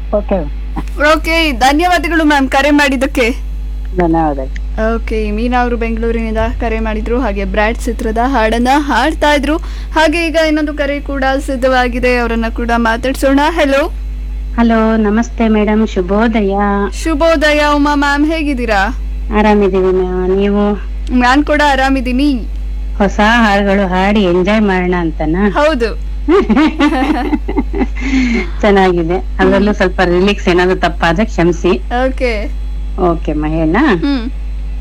okay okay ಧನ್ಯವಾದಗಳು ma'am ಕರೆ ಮಾಡಿದ್ದಕ್ಕೆ ಧನ್ಯವಾದಗಳು ಓಕೆ ಮೀನಾ ಅವರು ಬೆಂಗಳೂರಿನಿಂದ ಕರೆ ಮಾಡಿದ್ರು ಹಾಗೆ ಬ್ರ್ಯಾಡ್ ಚಿತ್ರದ ಹಾಡನ್ನ ಹಾಡ್ತಾ ಇದ್ರು ಹಾಗೆ ಈಗ ಇನ್ನೊಂದು ಕರೆ ಕೂಡ ಸಿದ್ಧವಾಗಿದೆ ಅವರನ್ನ ಕೂಡ ಮಾತಾಡ್ಸೋಣ ಹೆಲೋ ಹಲೋ ನಮಸ್ತೆ ಮೇಡಮ್ ಶುಭೋದಯ ಶುಭೋದಯ ಉಮಾ ಮ್ಯಾಮ್ ಹೇಗಿದ್ದೀರಾ ಆರಾಮಿದ್ದೀವಿ ಮ್ಯಾಮ್ ನೀವು ನಾನ್ ಕೂಡ ಆರಾಮಿದ್ದೀನಿ ಹೊಸ ಹಾಡುಗಳು ಹಾಡಿ ಎಂಜಾಯ್ ಮಾಡೋಣ ಅಂತನಾ ಹೌದು ಚೆನ್ನಾಗಿದೆ ಅದರಲ್ಲೂ ಸ್ವಲ್ಪ ರಿಲೀಕ್ಸ್ ಏನಾದ್ರು ತಪ್ಪಾದ್ರೆ ಕ್ಷಮಿಸಿ ಓಕೆ ಓಕೆ ಮಹೇಣ ಹ್ಮ್